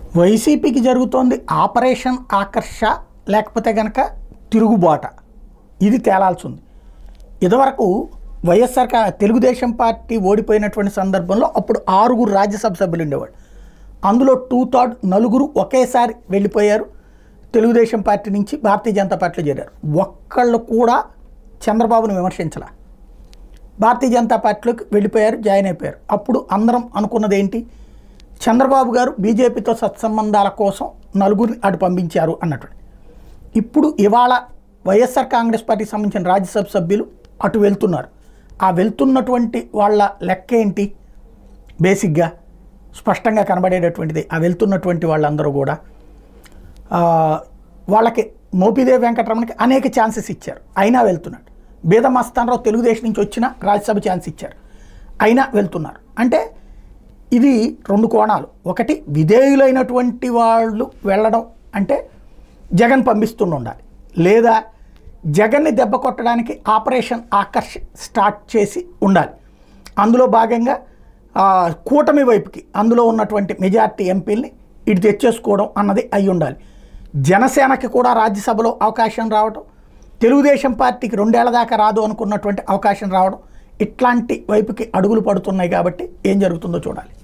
వైసీపీకి జరుగుతోంది ఆపరేషన్ ఆకర్ష లేకపోతే కనుక తిరుగుబాట ఇది తేలాల్సి ఉంది ఇదివరకు వైఎస్ఆర్ కా- తెలుగుదేశం పార్టీ ఓడిపోయినటువంటి సందర్భంలో అప్పుడు ఆరుగురు రాజ్యసభ సభ్యులు ఉండేవాడు అందులో టూ థర్డ్ నలుగురు ఒకేసారి వెళ్ళిపోయారు తెలుగుదేశం పార్టీ నుంచి భారతీయ జనతా పార్టీలో చేరారు ఒక్కళ్ళు కూడా చంద్రబాబును విమర్శించాల భారతీయ జనతా పార్టీలోకి వెళ్ళిపోయారు జాయిన్ అయిపోయారు అప్పుడు అందరం అనుకున్నది ఏంటి చంద్రబాబు గారు బీజేపీతో సత్సంబంధాల కోసం నలుగురిని అటు పంపించారు అన్నట్టు ఇప్పుడు ఇవాళ వైఎస్ఆర్ కాంగ్రెస్ పార్టీకి సంబంధించిన రాజ్యసభ సభ్యులు అటు వెళ్తున్నారు ఆ వెళ్తున్నటువంటి వాళ్ళ లెక్క ఏంటి బేసిక్గా స్పష్టంగా కనబడేటటువంటిది ఆ వెళ్తున్నటువంటి వాళ్ళందరూ కూడా ఆ, వాళ్ళకి మోపిదేవి వెంకటరమణకి అనేక ఛాన్సెస్ ఇచ్చారు అయినా వెళ్తున్నాడు బీద మస్తానరావు తెలుగుదేశం నుంచి వచ్చిన రాజ్యసభ ఛాన్స్ ఇచ్చారు అయినా వెళ్తున్నారు అంటే ఇది రెండు కోణాలు ఒకటి విధేయులైనటువంటి వాళ్ళు వెళ్ళడం అంటే జగన్ పంపిస్తుండి ఉండాలి లేదా జగన్ని దెబ్బ కొట్టడానికి ఆపరేషన్ ఆకర్ష్ స్టార్ట్ చేసి ఉండాలి అందులో భాగంగా ఆ, కూటమి వైపుకి అందులో ఉన్నటువంటి మెజార్టీ ఎంపీల్ని ఇటు తెచ్చేసుకోవడం అన్నది అయి ఉండాలి జనసేనకి కూడా రాజ్యసభలో అవకాశం రావడం తెలుగుదేశం పార్టీకి రెండేళ్ల దాకా రాదు అనుకున్నటువంటి అవకాశం రావడం ఇట్లాంటి వైపుకి అడుగులు పడుతున్నాయి కాబట్టి ఏం జరుగుతుందో చూడాలి